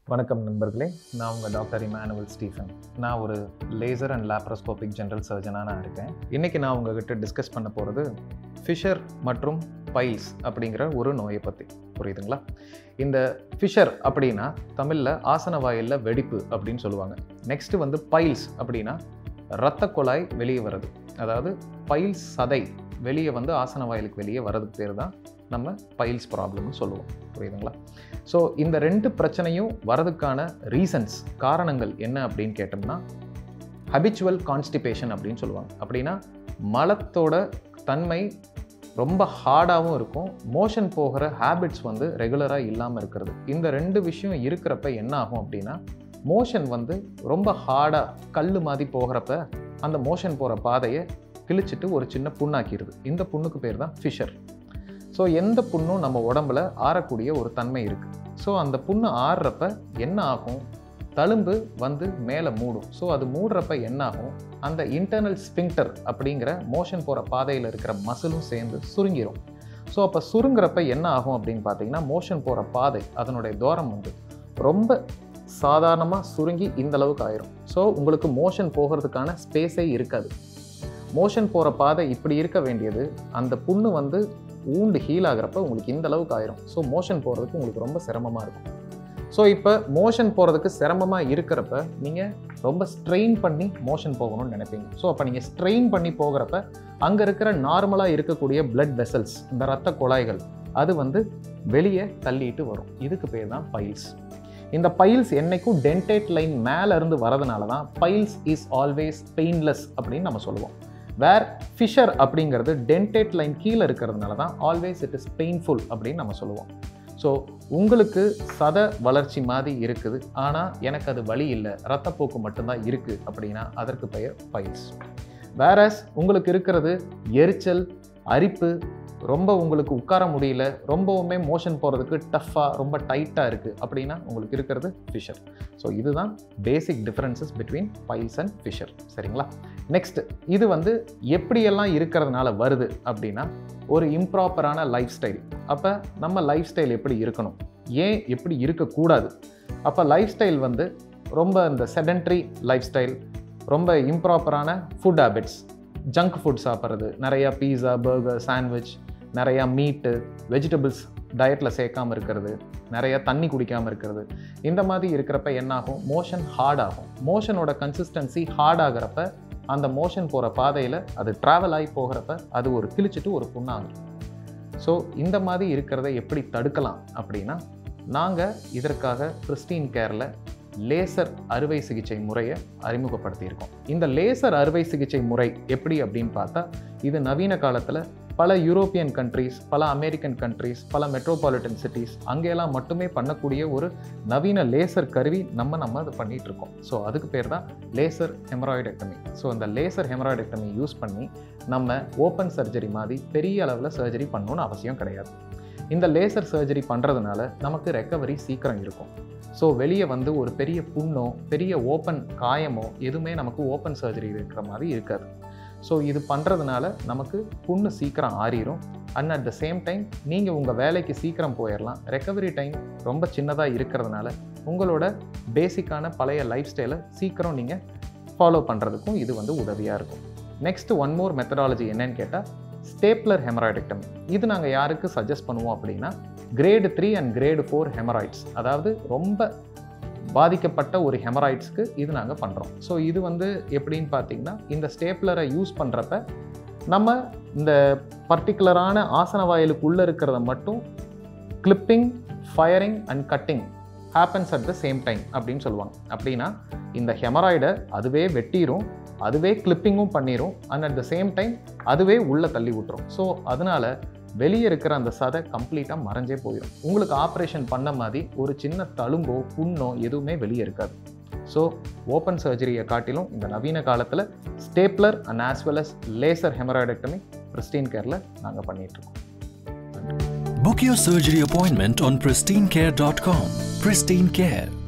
வணக்கம் நண்பர்களே நான் உங்கள் டாக்டர் இமானுவல் ஸ்டீஃபன் நான் ஒரு லேசர் அண்ட் லேப்ரோஸ்கோபிக் ஜென்ரல் சர்ஜனாக நான் இருக்கேன் இன்றைக்கி நான் உங்ககிட்ட டிஸ்கஸ் பண்ண போகிறது ஃபிஷர் மற்றும் பைல்ஸ் அப்படிங்கிற ஒரு நோயை பற்றி புரியுதுங்களா இந்த ஃபிஷர் அப்படின்னா தமிழில் ஆசன வாயிலில் வெடிப்பு அப்படின்னு சொல்லுவாங்க நெக்ஸ்ட்டு வந்து பைல்ஸ் அப்படின்னா இரத்த குழாய் வெளியே வருது அதாவது பைல்ஸ் சதை வெளியே வந்து ஆசன வாயிலுக்கு வெளியே வர்றதுக்கு பேர் தான் நம்ம பைல்ஸ் ப்ராப்ளம்னு சொல்லுவோம் புரியுதுங்களா ஸோ இந்த ரெண்டு பிரச்சனையும் வரதுக்கான ரீசன்ஸ் காரணங்கள் என்ன அப்படின்னு கேட்டோம்னா ஹபிச்சுவல் கான்ஸ்டிபேஷன் அப்படின்னு சொல்லுவாங்க அப்படின்னா மலத்தோட தன்மை ரொம்ப ஹார்டாகவும் இருக்கும் மோஷன் போகிற ஹேபிட்ஸ் வந்து ரெகுலராக இல்லாமல் இருக்கிறது இந்த ரெண்டு விஷயம் இருக்கிறப்ப என்ன ஆகும் அப்படின்னா மோஷன் வந்து ரொம்ப ஹார்டாக கல் மாதிரி போகிறப்ப அந்த மோஷன் போகிற பாதையை கிழிச்சிட்டு ஒரு சின்ன புண்ணாக்கிடுது இந்த புண்ணுக்கு பேர் தான் ஃபிஷர் ஸோ எந்த புண்ணும் நம்ம உடம்புல ஆறக்கூடிய ஒரு தன்மை இருக்குது ஸோ அந்த புண்ணு ஆறுறப்ப என்ன ஆகும் தழும்பு வந்து மேலே மூடும் ஸோ அது மூடுறப்ப என்ன ஆகும் அந்த இன்டர்னல் ஸ்பிங்டர் அப்படிங்கிற மோஷன் போகிற பாதையில் இருக்கிற மசிலும் சேர்ந்து சுருங்கிரும் ஸோ அப்போ சுருங்குறப்ப என்ன ஆகும் அப்படின்னு பார்த்தீங்கன்னா மோஷன் போகிற பாதை அதனுடைய தூரம் வந்து ரொம்ப சாதாரணமாக சுருங்கி இந்த அளவுக்கு ஆயிரும் ஸோ உங்களுக்கு மோஷன் போகிறதுக்கான ஸ்பேஸே இருக்காது மோஷன் போகிற பாதை இப்படி இருக்க வேண்டியது அந்த புண்ணு வந்து ஊண்டு ஹீல் ஆகிறப்ப உங்களுக்கு இந்த அளவுக்கு ஆயிரும் ஸோ மோஷன் போகிறதுக்கு உங்களுக்கு ரொம்ப சிரமமாக இருக்கும் ஸோ இப்போ மோஷன் போகிறதுக்கு சிரமமாக இருக்கிறப்ப நீங்கள் ரொம்ப ஸ்ட்ரெயின் பண்ணி மோஷன் போகணும்னு நினைப்பீங்க ஸோ அப்போ நீங்கள் ஸ்ட்ரெயின் பண்ணி போகிறப்ப அங்கே இருக்கிற நார்மலாக இருக்கக்கூடிய பிளட் வெசல்ஸ் இந்த ரத்த குழாய்கள் அது வந்து வெளியே தள்ளிட்டு வரும் இதுக்கு பேர் தான் பைல்ஸ் இந்த பைல்ஸ் என்னைக்கும் டென்டேட் லைன் மேலே இருந்து வரதுனால தான் பைல்ஸ் இஸ் ஆல்வேஸ் பெயின்லெஸ் அப்படின்னு நம்ம சொல்லுவோம் வேர் ஃபிஷர் அப்படிங்கிறது டென்டேட் லைன் கீழே இருக்கிறதுனால தான் ஆல்வேஸ் இட் இஸ் பெயின்ஃபுல் அப்படின்னு நம்ம சொல்லுவோம் ஸோ உங்களுக்கு சத வளர்ச்சி மாதிரி இருக்குது ஆனால் எனக்கு அது வழி இல்லை ரத்தப்போக்கு மட்டும்தான் இருக்குது அப்படின்னா அதற்கு பெயர் பைல்ஸ் வேறஸ் உங்களுக்கு இருக்கிறது எரிச்சல் அரிப்பு ரொம்ப உங்களுக்கு உட்கார முடியல ரொம்பவுமே மோஷன் போகிறதுக்கு டஃப்பாக ரொம்ப டைட்டாக இருக்குது அப்படின்னா உங்களுக்கு இருக்கிறது ஃபிஷர் ஸோ இதுதான் basic differences between piles and fissure சரிங்களா நெக்ஸ்ட் இது வந்து எப்படியெல்லாம் இருக்கிறதுனால வருது அப்படின்னா ஒரு இம்ப்ராப்பரான லைஃப் ஸ்டைல் அப்போ நம்ம லைஃப் ஸ்டைல் எப்படி இருக்கணும் ஏன் எப்படி இருக்கக்கூடாது அப்போ லைஃப் ஸ்டைல் வந்து ரொம்ப இந்த செடன்ட்ரி லைஃப் ஸ்டைல் ரொம்ப இம்ப்ராப்பரான ஃபுட் ஹேபிட்ஸ் ஜங்க் ஃபுட் சாப்பிட்றது நிறையா பீஸா பர்கர் சாண்ட்விச் நிறையா மீட்டு வெஜிடபிள்ஸ் டயட்டில் சேர்க்காமல் இருக்கிறது நிறைய தண்ணி குடிக்காமல் இருக்கிறது இந்த மாதிரி இருக்கிறப்ப என்னாகும் மோஷன் ஹார்ட் ஆகும் மோஷனோட கன்சிஸ்டன்சி ஹார்ட் ஆகிறப்ப அந்த மோஷன் போகிற பாதையில் அது ட்ராவல் ஆகி போகிறப்ப அது ஒரு கிழிச்சிட்டு ஒரு புண்ணாகும் ஸோ இந்த மாதிரி இருக்கிறத எப்படி தடுக்கலாம் அப்படின்னா நாங்கள் இதற்காக கிறிஸ்டின் கேரில் லேசர் அறுவை சிகிச்சை முறையை அறிமுகப்படுத்தியிருக்கோம் இந்த லேசர் அறுவை சிகிச்சை முறை எப்படி அப்படின்னு பார்த்தா இது நவீன காலத்தில் பல யூரோப்பியன் கண்ட்ரீஸ் பல அமெரிக்கன் கண்ட்ரீஸ் பல மெட்ரோபாலிட்டன் சிட்டிஸ் அங்கெல்லாம் மட்டுமே பண்ணக்கூடிய ஒரு நவீன லேசர் கருவி நம்ம நம்ம அது பண்ணிகிட்டு இருக்கோம் ஸோ அதுக்கு பேர் தான் லேசர் ஹெமராய்டெக்டமி ஸோ இந்த லேசர் ஹெமராய்டெக்டமி யூஸ் பண்ணி நம்ம ஓப்பன் சர்ஜரி மாதிரி பெரிய அளவில் சர்ஜரி பண்ணணும்னு அவசியம் கிடையாது இந்த லேசர் சர்ஜரி பண்ணுறதுனால நமக்கு ரெக்கவரி சீக்கிரம் இருக்கும் ஸோ வெளியே வந்து ஒரு பெரிய புண்ணோ பெரிய ஓப்பன் காயமோ எதுவுமே நமக்கு ஓப்பன் சர்ஜரி இருக்கிற மாதிரி இருக்காது ஸோ இது பண்ணுறதுனால நமக்கு புண்ணு சீக்கிரம் ஆறிடும் and at the same time நீங்கள் உங்கள் வேலைக்கு சீக்கிரம் போயிடலாம் ரெக்கவரி டைம் ரொம்ப சின்னதாக இருக்கிறதுனால உங்களோட பேசிக்கான பழைய லைஃப் ஸ்டைலை சீக்கிரம் நீங்கள் ஃபாலோ பண்ணுறதுக்கும் இது வந்து உதவியாக இருக்கும் நெக்ஸ்ட் ஒன் மோர் மெத்தடாலஜி என்னன்னு கேட்டால் ஸ்டேப்லர் ஹெமராய்டெக்டம் இது நாங்கள் யாருக்கு சஜஸ்ட் பண்ணுவோம் அப்படின்னா grade three and grade four haemorrhoids அதாவது ரொம்ப பாதிக்கப்பட்ட ஒரு ஹெமராய்ட்ஸ்க்கு இது நாங்கள் பண்ணுறோம் ஸோ இது வந்து எப்படின்னு பார்த்தீங்கன்னா இந்த ஸ்டேப்லரை யூஸ் பண்ணுறப்ப நம்ம இந்த பர்டிகுலரான ஆசன வாயிலுக்குள்ளே இருக்கிறத மட்டும் clipping firing and cutting happens at the same time அப்படின்னு சொல்லுவாங்க அப்படின்னா இந்த ஹெமராய்டை அதுவே வெட்டிடும் அதுவே கிளிப்பிங்கும் பண்ணிடும் and at the same time அதுவே உள்ளே தள்ளி விட்டுரும் ஸோ அதனால் வெளியே இருக்கிற அந்த சதை கம்ப்ளீட்டாக மறைஞ்சே போயிடும் உங்களுக்கு ஆப்ரேஷன் பண்ண மாதிரி ஒரு சின்ன தழும்போ புண்ணோ எதுவுமே வெளியே இருக்காது ஸோ ஓப்பன் சர்ஜரியை காட்டிலும் இந்த நவீன காலத்தில் stapler and as well as laser haemorrhoidectomy Pristyn கேரில் நாங்கள் பண்ணிகிட்ருக்கோம் Book your surgery appointment on pristinecare.com. Pristine Care